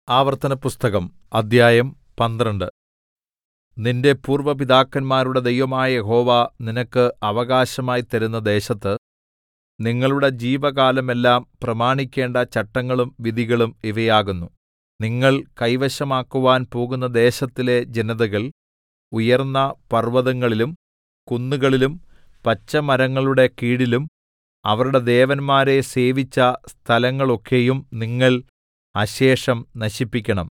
ആവർത്തനപുസ്തകം അദ്ധ്യായം പന്ത്രണ്ട് നിന്റെ പൂർവ്വ പിതാക്കന്മാരുടെ ദൈവമായ യഹോവ നിനക്ക് അവകാശമായി തരുന്ന ദേശത്ത് നിങ്ങളുടെ ജീവകാലമെല്ലാം പ്രമാണിക്കേണ്ട ചട്ടങ്ങളും വിധികളും ഇവയാകുന്നു നിങ്ങൾ കൈവശമാക്കുവാൻ പോകുന്ന ദേശത്തിലെ ജനതകൾ ഉയർന്ന പർവ്വതങ്ങളിലും കുന്നുകളിലും പച്ചമരങ്ങളുടെ കീഴിലും അവരുടെ ദേവന്മാരെ സേവിച്ച സ്ഥലങ്ങളൊക്കെയും നിങ്ങൾ അശേഷം നശിപ്പിക്കണം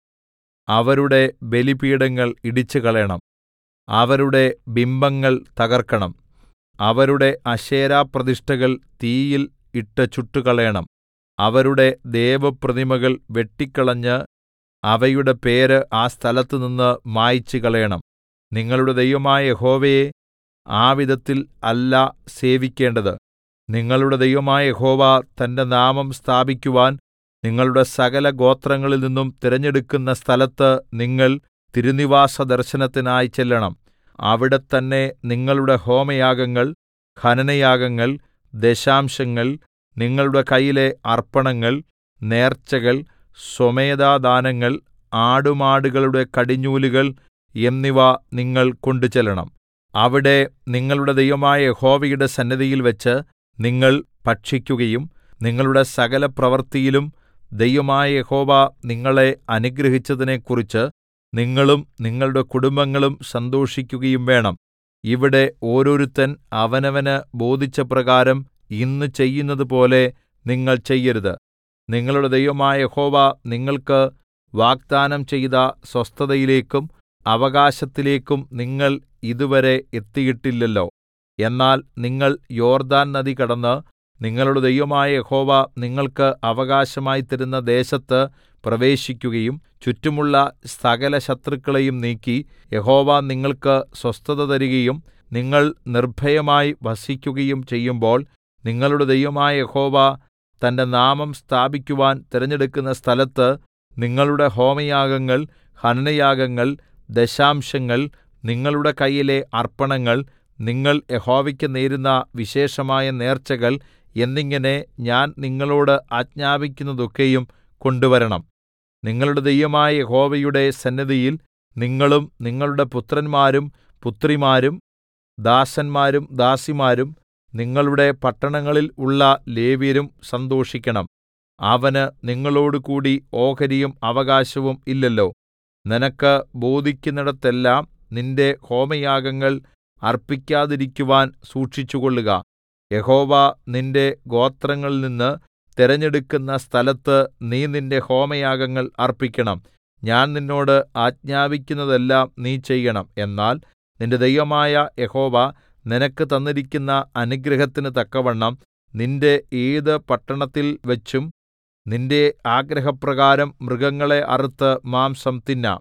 അവരുടെ ബലിപീഠങ്ങൾ ഇടിച്ചുകളയണം അവരുടെ ബിംബങ്ങൾ തകർക്കണം അവരുടെ അശേരാപ്രതിഷ്ഠകൾ തീയിൽ ഇട്ട് ചുട്ടുകളയണം അവരുടെ ദേവപ്രതിമകൾ വെട്ടിക്കളഞ്ഞ് അവയുടെ പേര് ആ സ്ഥലത്തുനിന്ന് മായിച്ചുകളയണം നിങ്ങളുടെ ദൈവമായ യഹോവയെ ആ വിധത്തിൽ അല്ല സേവിക്കേണ്ടത് നിങ്ങളുടെ ദൈവമായ യഹോവ തന്റെ നാമം സ്ഥാപിക്കുവാൻ നിങ്ങളുടെ സകല ഗോത്രങ്ങളിൽ നിന്നും തിരഞ്ഞെടുക്കുന്ന സ്ഥലത്ത് നിങ്ങൾ തിരുനിവാസ ദർശനത്തിനായി ചെല്ലണം അവിടെ തന്നെ നിങ്ങളുടെ ഹോമയാഗങ്ങൾ ഹനനയാഗങ്ങൾ ദശാംശങ്ങൾ നിങ്ങളുടെ കൈയിലെ അർപ്പണങ്ങൾ നേർച്ചകൾ സ്വമേധാദാനങ്ങൾ ആടുമാടുകളുടെ കടിഞ്ഞൂലുകൾ എന്നിവ നിങ്ങൾ കൊണ്ടുചെല്ലണം അവിടെ നിങ്ങളുടെ ദൈവമായ യഹോവയുടെ സന്നിധിയിൽവെച്ച് നിങ്ങൾ ഭക്ഷിക്കുകയും നിങ്ങളുടെ സകലപ്രവൃത്തിയിലും ദൈവമായ യഹോവ നിങ്ങളെ അനുഗ്രഹിച്ചതിനെക്കുറിച്ച് നിങ്ങളും നിങ്ങളുടെ കുടുംബങ്ങളും സന്തോഷിക്കുകയും വേണം ഇവിടെ ഓരോരുത്തൻ അവനവന് ബോധിച്ച പ്രകാരം ഇന്ന് ചെയ്യുന്നതുപോലെ നിങ്ങൾ ചെയ്യരുത് നിങ്ങളുടെ ദൈവമായ യഹോവ നിങ്ങൾക്ക് വാഗ്ദാനം ചെയ്ത സ്വസ്ഥതയിലേക്കും അവകാശത്തിലേക്കും നിങ്ങൾ ഇതുവരെ എത്തിയിട്ടില്ലല്ലോ എന്നാൽ നിങ്ങൾ യോർദ്ദാൻ നദി കടന്ന് നിങ്ങളുടെ ദൈവമായ യഹോവ നിങ്ങൾക്ക് അവകാശമായി തരുന്ന ദേശത്ത് പ്രവേശിക്കുകയും ചുറ്റുമുള്ള സകല ശത്രുക്കളെയും നീക്കി യഹോവ നിങ്ങൾക്ക് സ്വസ്ഥത തരികയും നിങ്ങൾ നിർഭയമായി വസിക്കുകയും ചെയ്യുമ്പോൾ നിങ്ങളുടെ ദൈവമായ യഹോവ തന്റെ നാമം സ്ഥാപിക്കുവാൻ തിരഞ്ഞെടുക്കുന്ന സ്ഥലത്ത് നിങ്ങളുടെ ഹോമയാഗങ്ങൾ ഹനനയാഗങ്ങൾ ദശാംശങ്ങൾ നിങ്ങളുടെ കൈയിലെ അർപ്പണങ്ങൾ നിങ്ങൾ യഹോവയ്ക്ക് നേരുന്ന വിശേഷമായ നേർച്ചകൾ എന്നിങ്ങനെ ഞാൻ നിങ്ങളോട് ആജ്ഞാപിക്കുന്നതൊക്കെയും കൊണ്ടുവരണം നിങ്ങളുടെ ദൈവമായ യഹോവയുടെ സന്നിധിയിൽ നിങ്ങളും നിങ്ങളുടെ പുത്രന്മാരും പുത്രിമാരും ദാസന്മാരും ദാസിമാരും നിങ്ങളുടെ പട്ടണങ്ങളിൽ ഉള്ള ലേവ്യരും സന്തോഷിക്കണം അവന് നിങ്ങളോടുകൂടി ഓഹരിയും അവകാശവും ഇല്ലല്ലോ നിനക്ക് ബോധിക്കുന്നിടത്തെല്ലാം നിന്റെ ഹോമയാഗങ്ങൾ അർപ്പിക്കാതിരിക്കുവാൻ സൂക്ഷിച്ചുകൊള്ളുക യഹോവ നിന്റെ ഗോത്രങ്ങളിൽ നിന്ന് തിരഞ്ഞെടുക്കുന്ന സ്ഥലത്ത് നീ നിന്റെ ഹോമയാഗങ്ങൾ അർപ്പിക്കണം ഞാൻ നിന്നോട് ആജ്ഞാപിക്കുന്നതെല്ലാം നീ ചെയ്യണം എന്നാൽ നിന്റെ ദൈവമായ യഹോവ നിനക്ക് തന്നിരിക്കുന്ന അനുഗ്രഹത്തിന് തക്കവണ്ണം നിന്റെ ഏത് പട്ടണത്തിൽ വെച്ചും നിന്റെ ആഗ്രഹപ്രകാരം മൃഗങ്ങളെ അറുത്ത് മാംസം തിന്നാം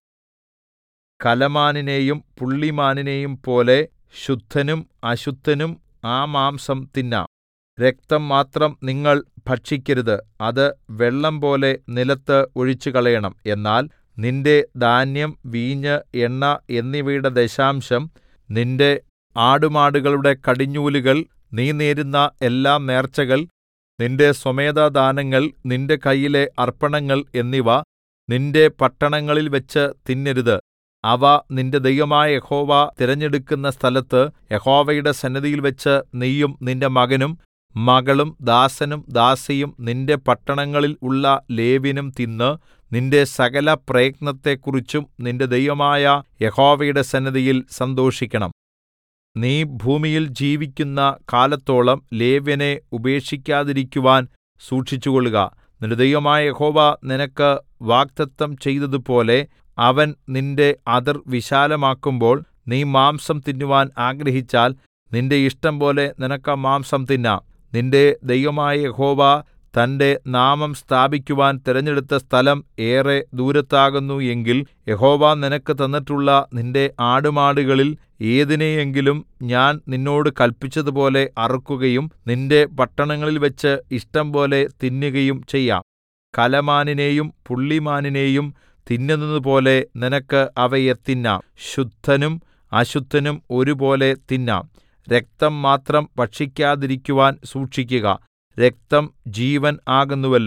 കലമാനിനെയും പുള്ളിമാനിനെയും പോലെ ശുദ്ധനും അശുദ്ധനും ആ മാംസം തിന്നാം രക്തം മാത്രം നിങ്ങൾ ഭക്ഷിക്കരുത് അത് വെള്ളംപോലെ നിലത്ത് ഒഴിച്ചുകളയണം എന്നാൽ നിന്റെ ധാന്യം വീഞ്ഞ് എണ്ണ എന്നിവയുടെ ദശാംശം നിന്റെ ആടുമാടുകളുടെ കടിഞ്ഞൂലുകൾ നീ നേരുന്ന എല്ലാ നേർച്ചകൾ നിന്റെ സ്വമേധാദാനങ്ങൾ നിന്റെ കൈയിലെ അർപ്പണങ്ങൾ എന്നിവ നിന്റെ പട്ടണങ്ങളിൽ വെച്ച് തിന്നരുത് അവ നിന്റെ ദൈവമായ യഹോവ തിരഞ്ഞെടുക്കുന്ന സ്ഥലത്ത് യഹോവയുടെ സന്നിധിയിൽവെച്ച് നീയും നിന്റെ മകനും മകളും ദാസനും ദാസിയും നിന്റെ പട്ടണങ്ങളിൽ ഉള്ള ലേവ്യനും തിന്ന് നിന്റെ സകല പ്രയത്നത്തെക്കുറിച്ചും നിന്റെ ദൈവമായ യഹോവയുടെ സന്നിധിയിൽ സന്തോഷിക്കണം നീ ഭൂമിയിൽ ജീവിക്കുന്ന കാലത്തോളം ലേവ്യനെ ഉപേക്ഷിക്കാതിരിക്കുവാൻ സൂക്ഷിച്ചുകൊള്ളുക നിന്റെ ദൈവമായ യഹോവ നിനക്ക് വാഗ്ദത്തം ചെയ്തതുപോലെ അവൻ നിന്റെ അതിർ വിശാലമാക്കുമ്പോൾ നീ മാംസം തിന്നുവാൻ ആഗ്രഹിച്ചാൽ നിന്റെ ഇഷ്ടം പോലെ നിനക്ക് മാംസം തിന്നാം നിന്റെ ദൈവമായ യഹോവ തന്റെ നാമം സ്ഥാപിക്കുവാൻ തിരഞ്ഞെടുത്ത സ്ഥലം ഏറെ ദൂരത്താകുന്നു എങ്കിൽ യഹോവ നിനക്ക് തന്നിട്ടുള്ള നിന്റെ ആടുമാടുകളിൽ ഏതിനെയെങ്കിലും ഞാൻ നിന്നോട് കല്പിച്ചതുപോലെ അറുക്കുകയും നിന്റെ പട്ടണങ്ങളിൽ വെച്ച് ഇഷ്ടം പോലെ തിന്നുകയും ചെയ്യാം കലമാനിനെയും പുള്ളിമാനിനെയും തിന്നുന്നതുപോലെ നിനക്ക് അവയെ തിന്നാം ശുദ്ധനും അശുദ്ധനും ഒരുപോലെ തിന്നാം രക്തം മാത്രം ഭക്ഷിക്കാതിരിക്കുവാൻ സൂക്ഷിക്കുക രക്തം ജീവൻ ആകുന്നുവല്ലോ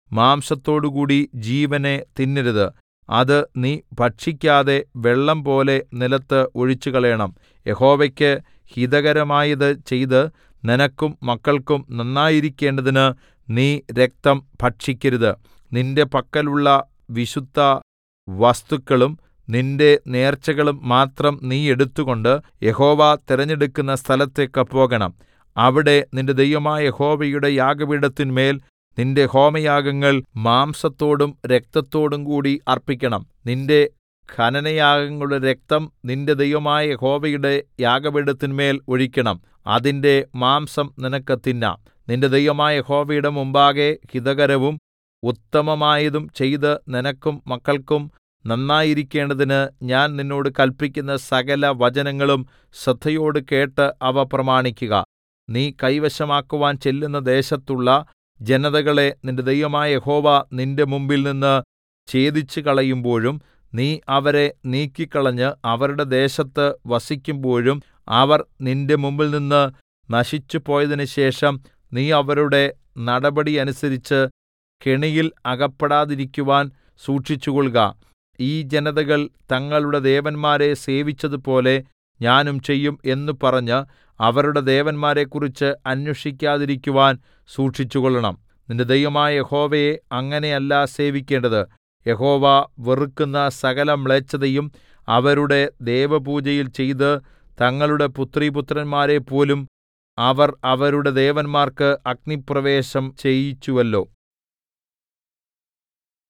മാംസത്തോടുകൂടി ജീവനെ തിന്നരുത് അത് നീ ഭക്ഷിക്കാതെ വെള്ളംപോലെ നിലത്ത് ഒഴിച്ചുകളയണം യഹോവയ്ക്ക് ഹിതകരമായത് ചെയ്ത് നിനക്കും മക്കൾക്കും നന്നായിരിക്കേണ്ടതിന് നീ രക്തം ഭക്ഷിക്കരുത് നിന്റെ പക്കലുള്ള വിശുദ്ധ വസ്തുക്കളും നിന്റെ നേർച്ചകളും മാത്രം നീ എടുത്തുകൊണ്ട് യഹോവ തിരഞ്ഞെടുക്കുന്ന സ്ഥലത്തേക്ക് പോകണം അവിടെ നിന്റെ ദൈവമായ യഹോവയുടെ യാഗപീഠത്തിന്മേൽ നിന്റെ ഹോമയാഗങ്ങൾ മാംസത്തോടും രക്തത്തോടും കൂടി അർപ്പിക്കണം നിന്റെ ഹനനയാഗങ്ങളുടെ രക്തം നിന്റെ ദൈവമായ യഹോവയുടെ യാഗപീഠത്തിന്മേൽ ഒഴിക്കണം അതിന്റെ മാംസം നിനക്ക് തിന്നാം നിന്റെ ദൈവമായ യഹോവയുടെ മുമ്പാകെ ഹിതകരവും ഉത്തമമായതും ചെയ്ത് നിനക്കും മക്കൾക്കും നന്നായിരിക്കേണ്ടതിന് ഞാൻ നിന്നോട് കല്പിക്കുന്ന സകല വചനങ്ങളും ശ്രദ്ധയോട് കേട്ട് അവ പ്രമാണിക്കുക നീ കൈവശമാക്കുവാൻ ചെല്ലുന്ന ദേശത്തുള്ള ജനതകളെ നിന്റെ ദൈവമായ യഹോവ നിന്റെ മുമ്പിൽ നിന്ന് ഛേദിച്ചു കളയുമ്പോഴും നീ അവരെ നീക്കിക്കളഞ്ഞ് അവരുടെ ദേശത്ത് വസിക്കുമ്പോഴും അവർ നിന്റെ മുമ്പിൽനിന്ന് നശിച്ചുപോയതിനു ശേഷം നീ അവരുടെ നടപടി അനുസരിച്ച് കെണിയിൽ അകപ്പെടാതിരിക്കുവാൻ സൂക്ഷിച്ചുകൊൾക ഈ ജനതകൾ തങ്ങളുടെ ദേവന്മാരെ സേവിച്ചതുപോലെ ഞാനും ചെയ്യും എന്ന് പറഞ്ഞ് അവരുടെ ദേവന്മാരെക്കുറിച്ച് അന്വേഷിക്കാതിരിക്കുവാൻ സൂക്ഷിച്ചുകൊള്ളണം നിന്റെ ദൈവമായ യഹോവയെ അങ്ങനെയല്ല സേവിക്കേണ്ടത് യഹോവ വെറുക്കുന്ന സകല മ്ലേച്ഛതയും അവരുടെ ദേവപൂജയിൽ ചെയ്ത് തങ്ങളുടെ പുത്രീപുത്രന്മാരെപ്പോലും അവർ അവരുടെ ദേവന്മാർക്ക് അഗ്നിപ്രവേശം ചെയ്യിച്ചുവല്ലോ